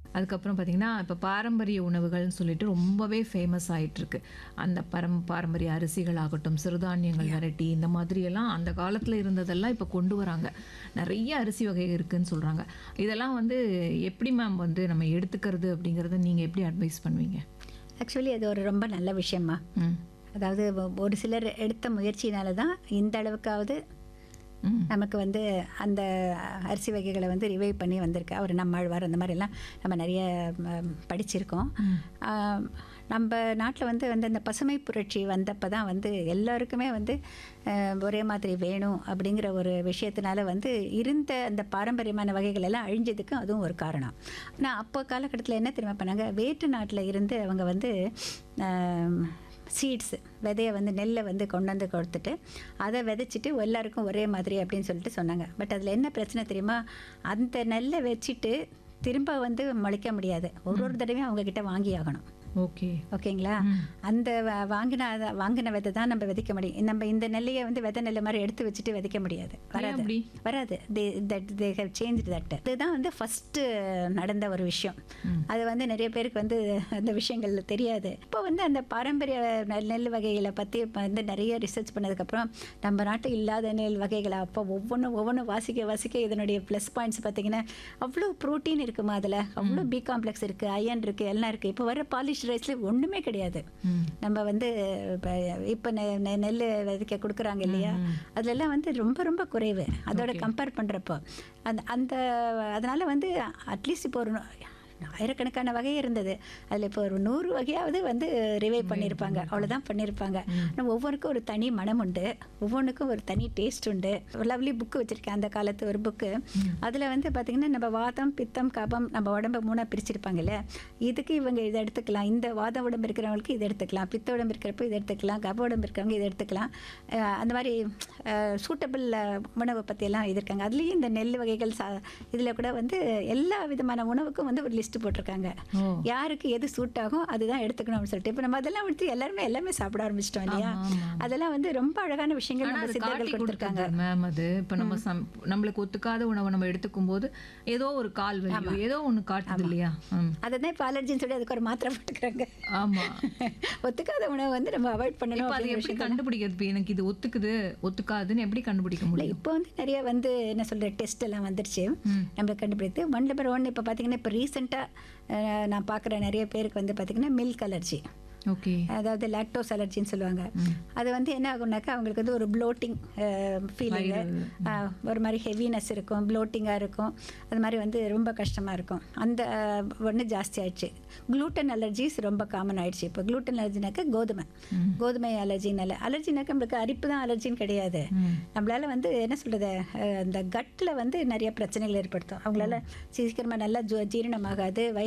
அதுக்கப்புறம் பார்த்தீங்கன்னா இப்போ பாரம்பரிய உணவுகள்னு சொல்லிட்டு ரொம்பவே ஃபேமஸ் ஆயிட்டு இருக்கு அந்த பரம் பாரம்பரிய அரிசிகள் ஆகட்டும் சிறுதானியங்கள் வெரைட்டி இந்த மாதிரி எல்லாம் அந்த காலத்தில் இருந்ததெல்லாம் இப்போ கொண்டு வராங்க நிறைய அரிசி வகை இருக்குன்னு சொல்கிறாங்க இதெல்லாம் வந்து எப்படி மேம் வந்து நம்ம எடுத்துக்கிறது அப்படிங்கிறத நீங்கள் எப்படி அட்வைஸ் பண்ணுவீங்க ஆக்சுவலி அது ஒரு ரொம்ப நல்ல விஷயமா ம் அதாவது ஒ- ஒரு சிலர் எடுத்த முயற்சியினால தான் இந்த அளவுக்காவது ம் நமக்கு வந்து அந்த அரிசி வகைகளை வந்து ரிவைவ் பண்ணி வந்திருக்கு அவர் நம்மாழ்வார் அந்த மாதிரிலாம் நம்ம நிறைய ம், படிச்சிருக்கோம் ஆம், நம்ம நாட்டில் வந்து வந்து அந்த பசுமை புரட்சி வந்தப்போ தான் வந்து எல்லாருக்குமே வந்து அஹ், ஒரே மாதிரி வேணும் அப்படிங்கிற ஒரு விஷயத்தினால வந்து இருந்த அந்த பாரம்பரியமான வகைகள் எல்லாம் அழிஞ்சதுக்கும் அதுவும் ஒரு காரணம் ஆனால் அப்போ காலகட்டத்தில் என்ன தெரியுமா பண்ணாங்க வேற்று நாட்டில் இருந்து அவங்க வந்து சீட்ஸ் விதையை வந்து நெல்லை வந்து கொண்டு வந்து கொடுத்துட்டு அதை விதைச்சிட்டு எல்லாருக்கும் ஒரே மாதிரி அப்படின்னு சொல்லிட்டு சொன்னாங்க பட் அதில் என்ன பிரச்சனை தெரியுமா அந்த நெல்லை வச்சுட்டு திரும்ப வந்து முளைக்க முடியாது ஒரு ஒரு தடவையும் அவங்க கிட்ட வாங்கி ஆகணும் ஓகே ஓகேங்களா அந்த வ- வாங்கின அத- வாங்கின விதை தான் நம்ம விதைக்க முடியும் நம்ம இந்த நெல்லையை வந்து விதை நெல்லை மாதிரி எடுத்து வச்சுட்டு விதைக்க முடியாது வராது அப்படி? வராது that they have change that இதுதான் வந்து ஃபஸ்ட்டு நடந்த ஒரு விஷயம் அது வந்து நிறைய பேருக்கு வந்து அந்த விஷயங்கள் தெரியாது இப்போ வந்து அந்த பாரம்பரிய நெல் நெல் வகைகளை பற்றி வந்து நிறைய ரிசர்ச் பண்ணதுக்கப்புறம் நம்ம நாட்டில் இல்லாத நெல் வகைகளை அப்போ ஒவ்வொன்றும் ஒவ்வொன்றும் வாசிக்க வாசிக்க இதனுடைய ப்ளஸ் பாயிண்ட்ஸ் பார்த்தீங்கன்னா அவ்வளோ ப்ரோட்டீன் இருக்குமா அதில் அவ்வளோ பி காம்ப்ளெக்ஸ் இருக்குது அயன் இருக்குது எல்லாம் இருக்குது இப்போ வர பாலிஷ் ரைஸில் ஒன்றுமே கிடையாது ம் நம்ம வந்து இப்போ இப்போ நெல் விதைக்க கொடுக்குறாங்க இல்லையா அதுலலாம் வந்து ரொம்ப ரொம்ப குறைவு அதோட கம்பேர் பண்ணுறப்போ அந்த அந்த அதனால் வந்து அட்லீஸ்ட் இப்போ ஒரு நூ- ஆயிரக்கணக்கான வகை இருந்தது அதில் இப்போ ஒரு நூறு வகையாவது வந்து ரிவைவ் பண்ணியிருப்பாங்க அவ்வளோதான் பண்ணியிருப்பாங்க ஆனால் ஒவ்வொருக்கும் ஒரு தனி மனம் உண்டு ஒவ்வொன்றுக்கும் ஒரு தனி டேஸ்ட் உண்டு ஒரு லவ்லி புக்கு வச்சுருக்கேன் அந்த காலத்து ஒரு புக்கு அதில் வந்து பார்த்திங்கன்னா நம்ம வாதம் பித்தம் கபம் நம்ம உடம்ப மூணாக பிரிச்சிருப்பாங்கல்ல இதுக்கு இவங்க இதை எடுத்துக்கலாம் இந்த வாத உடம்பு இருக்கிறவங்களுக்கு இதை எடுத்துக்கலாம் பித்த உடம்பு இருக்கிறப்ப இதை எடுத்துக்கலாம் கப உடம்பு இருக்கிறவங்க இதை எடுத்துக்கலாம் அஹ் அந்த மாதிரி சூட்டபிள் உணவை பற்றியெல்லாம் இது இருக்காங்க அதுலேயும் இந்த நெல் வகைகள் சா இதில் கூட வந்து எல்லா விதமான உணவுக்கும் வந்து ஒரு லிஸ்ட் போட்டிருக்காங்க ஓ யாருக்கு எது சூட் ஆகும் அதுதான் எடுத்துக்கணும் அப்படின்னு சொல்லிட்டு இப்போ நம்ம அதெல்லாம் எடுத்து எல்லாருமே எல்லாமே சாப்பிட ஆரம்பிச்சிட்டோம் இல்லையா ஆமா. அதெல்லாம் வந்து ரொம்ப அழகான விஷயங்கள் ஆனா நம்ம அது சித்தர்கள் காட்டி கொடுத்துருக்காங்க கொடுத்துருக்காங்க மேம் அது இப்ப நம்ம சம் நம்மளுக்கு ஒத்துக்காத உணவை நம்ம எடுத்துக்கும் போது ஏதோ ஒரு கால் வலியோ ஏதோ ஒண்ணு காட்டுது இல்லையா ம். அதை தான் இப்போ அலர்ஜின்னு சொல்லி அதுக்கு ஒரு மாத்திரை போட்டுக்கிறாங்க ஆமா ஒத்துக்காத உணவை வந்து நம்ம அவாய்ட் பண்ணணும் இப்ப அது அப்படிங்கிற எப்படி விஷயம் கண்டுபிடிக்கிறது இப்ப எனக்கு இது ஒத்துக்குது ஒத்துக்காதுன்னு எப்படி கண்டுபிடிக்க இல்லை முடியும் இப்போ வந்து நிறைய வந்து என்ன சொல்கிற டெஸ்ட் எல்லாம் வந்துருச்சு ம். நம்ம கண்டுபிடித்து ஒன் நம்பர் ஒன் இப்போ பார்த்தீங்கன்னா இப்போ ரீசெண்டாக நான் பார்க்குற நிறைய பேருக்கு வந்து பார்த்தீங்கன்னா மில்க் அலர்ஜி ஓகே அதாவது லாக்டோஸ் அலர்ஜின்னு சொல்லுவாங்க அது வந்து என்ன ஆகும்னாக்கா அவங்களுக்கு வந்து ஒரு ப்ளோட்டிங் ஃபீலிங்கு ஒரு மாதிரி ஹெவினஸ் இருக்கும் ப்ளோட்டிங்காக இருக்கும் அது மாதிரி வந்து ரொம்ப கஷ்டமாக இருக்கும் அந்த ஒன்று ஜாஸ்தி ஆயிடுச்சு குளூட்டன் அலர்ஜிஸ் ரொம்ப காமன் ஆயிடுச்சு இப்போ குளூட்டன் அலர்ஜினாக்கா கோதுமை கோதுமை அலர்ஜினால அலர்ஜினாக்கா நம்மளுக்கு அரிப்பு தான் அலர்ஜின்னு கிடையாது நம்மளால வந்து என்ன சொல்கிறது அந்த கட்டில் வந்து நிறைய பிரச்சனைகள் ஏற்படுத்தும் அவங்களால சீக்கிரமாக நல்லா ஜு- ஜீரணமாகாது